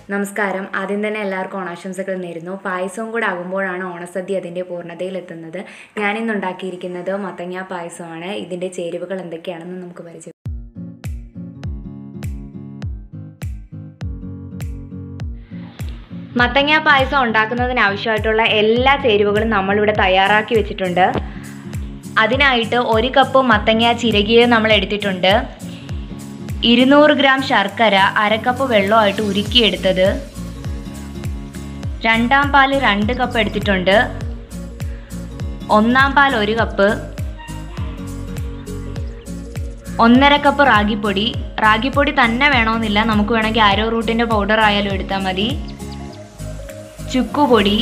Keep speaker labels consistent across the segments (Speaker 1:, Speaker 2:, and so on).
Speaker 1: നമസ്കാരം ആദ്യം തന്നെ എല്ലാവർക്കും ഓണാശംസകൾ നേരുന്നു പായസവും കൂടെ ആകുമ്പോഴാണ് ഓണസദ്യ അതിൻ്റെ പൂർണ്ണതയിലെത്തുന്നത് ഞാനിന്ന് ഉണ്ടാക്കിയിരിക്കുന്നത് മത്തങ്ങ പായസമാണ് ഇതിൻ്റെ ചേരുവകൾ എന്തൊക്കെയാണെന്ന് നമുക്ക് പരിചയം മത്തങ്ങ പായസം ഉണ്ടാക്കുന്നതിന് ആവശ്യമായിട്ടുള്ള എല്ലാ ചേരുവകളും നമ്മളിവിടെ തയ്യാറാക്കി വെച്ചിട്ടുണ്ട് അതിനായിട്ട് ഒരു കപ്പ് മത്തങ്ങ ചിരകിയത് നമ്മൾ എടുത്തിട്ടുണ്ട് ഇരുന്നൂറ് ഗ്രാം ശർക്കര അരക്കപ്പ് വെള്ളമായിട്ട് ഉരുക്കിയെടുത്തത് രണ്ടാം പാല് രണ്ട് കപ്പ് എടുത്തിട്ടുണ്ട് ഒന്നാം പാൽ ഒരു കപ്പ് ഒന്നര കപ്പ് റാഗിപ്പൊടി റാഗിപ്പൊടി തന്നെ വേണമെന്നില്ല നമുക്ക് വേണമെങ്കിൽ ആരോ റൂട്ടിൻ്റെ പൗഡർ ആയാലും എടുത്താൽ മതി ചുക്കുപൊടി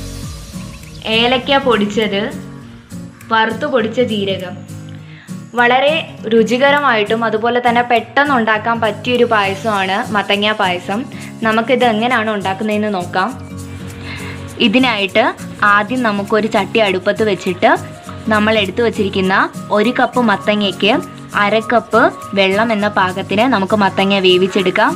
Speaker 1: ഏലക്ക പൊടിച്ചത് വറുത്ത് പൊടിച്ച ജീരകം വളരെ രുചികരമായിട്ടും അതുപോലെ തന്നെ പെട്ടെന്ന് ഉണ്ടാക്കാൻ പറ്റിയൊരു പായസമാണ് മത്തങ്ങ പായസം നമുക്കിത് എങ്ങനെയാണ് ഉണ്ടാക്കുന്നതെന്ന് നോക്കാം ഇതിനായിട്ട് ആദ്യം നമുക്കൊരു ചട്ടി അടുപ്പത്ത് വെച്ചിട്ട് നമ്മൾ എടുത്തു വച്ചിരിക്കുന്ന ഒരു കപ്പ് മത്തങ്ങയ്ക്ക് അര കപ്പ് വെള്ളം എന്ന പാകത്തിന് നമുക്ക് മത്തങ്ങ വേവിച്ചെടുക്കാം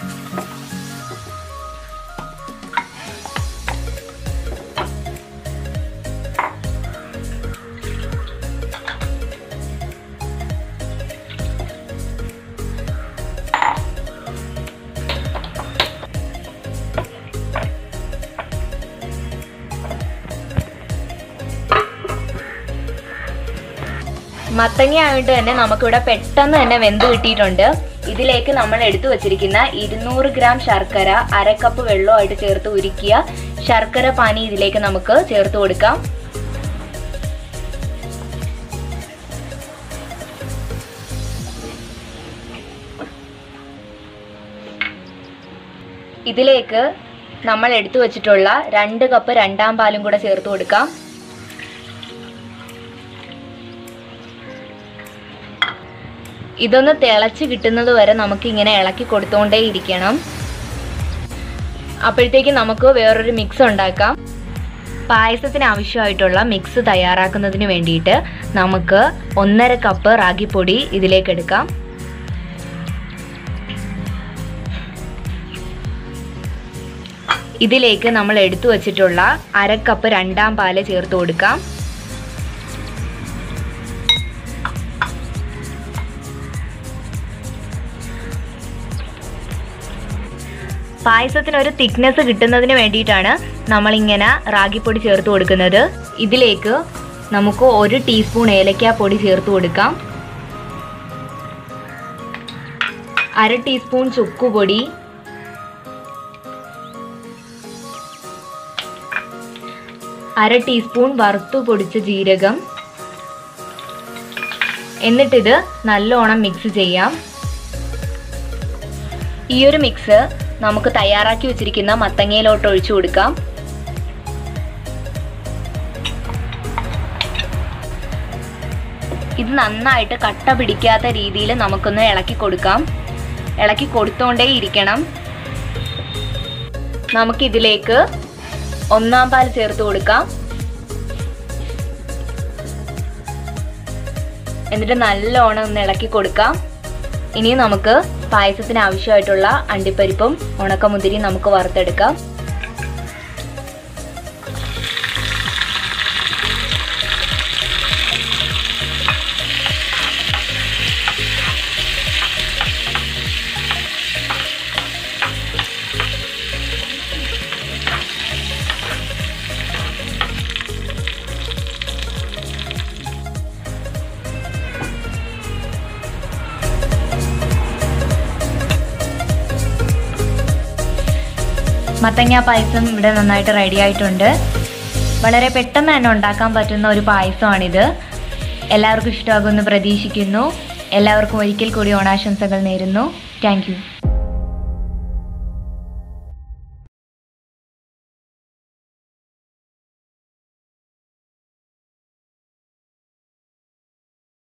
Speaker 1: മത്തങ്ങ ആയിട്ട് തന്നെ നമുക്കിവിടെ പെട്ടെന്ന് തന്നെ വെന്ത് കിട്ടിയിട്ടുണ്ട് ഇതിലേക്ക് നമ്മൾ എടുത്തു വച്ചിരിക്കുന്ന ഇരുന്നൂറ് ഗ്രാം ശർക്കര അര കപ്പ് വെള്ളമായിട്ട് ചേർത്ത് ഉരുക്കിയ ശർക്കര പാനി ഇതിലേക്ക് നമുക്ക് ചേർത്ത് കൊടുക്കാം ഇതിലേക്ക് നമ്മൾ എടുത്തു വച്ചിട്ടുള്ള രണ്ട് കപ്പ് രണ്ടാം പാലും കൂടെ ചേർത്ത് കൊടുക്കാം ഇതൊന്ന് തിളച്ച് കിട്ടുന്നത് വരെ നമുക്ക് ഇങ്ങനെ ഇളക്കി കൊടുത്തുകൊണ്ടേ ഇരിക്കണം അപ്പോഴത്തേക്ക് നമുക്ക് വേറൊരു മിക്സ് ഉണ്ടാക്കാം പായസത്തിന് ആവശ്യമായിട്ടുള്ള മിക്സ് തയ്യാറാക്കുന്നതിന് വേണ്ടിയിട്ട് നമുക്ക് ഒന്നര കപ്പ് റാഗിപ്പൊടി ഇതിലേക്ക് എടുക്കാം ഇതിലേക്ക് നമ്മൾ എടുത്തു വച്ചിട്ടുള്ള അര കപ്പ് രണ്ടാം പാല് ചേർത്ത് കൊടുക്കാം പായസത്തിന് ഒരു തിക്നെസ് കിട്ടുന്നതിന് വേണ്ടിയിട്ടാണ് നമ്മളിങ്ങനെ റാഗിപ്പൊടി ചേർത്ത് കൊടുക്കുന്നത് ഇതിലേക്ക് നമുക്ക് ഒരു ടീസ്പൂൺ ഏലക്ക പൊടി ചേർത്ത് കൊടുക്കാം അര ടീസ്പൂൺ ചുക്കുപൊടി അര ടീസ്പൂൺ വറുത്തു പൊടിച്ച ജീരകം എന്നിട്ടിത് നല്ലോണം മിക്സ് ചെയ്യാം ഈ ഒരു മിക്സ് നമുക്ക് തയ്യാറാക്കി വെച്ചിരിക്കുന്ന മത്തങ്ങയിലോട്ട് ഒഴിച്ചു കൊടുക്കാം ഇത് നന്നായിട്ട് കട്ട പിടിക്കാത്ത രീതിയിൽ നമുക്കൊന്ന് ഇളക്കി കൊടുക്കാം ഇളക്കി കൊടുത്തോണ്ടേ ഇരിക്കണം നമുക്കിതിലേക്ക് ഒന്നാം പാൽ ചേർത്ത് കൊടുക്കാം എന്നിട്ട് നല്ലോണം ഒന്ന് ഇളക്കി കൊടുക്കാം ഇനി നമുക്ക് പായസത്തിന് ആവശ്യമായിട്ടുള്ള അണ്ടിപ്പരിപ്പും ഉണക്കമുന്തിരിയും നമുക്ക് വറുത്തെടുക്കാം മത്തങ്ങ പായസം ഇവിടെ നന്നായിട്ട് റെഡി ആയിട്ടുണ്ട് വളരെ പെട്ടെന്ന് തന്നെ ഉണ്ടാക്കാൻ പറ്റുന്ന ഒരു പായസമാണിത് എല്ലാവർക്കും ഇഷ്ടമാകുമെന്ന് പ്രതീക്ഷിക്കുന്നു എല്ലാവർക്കും ഒരിക്കൽ കൂടി ഓണാശംസകൾ നേരുന്നു താങ്ക്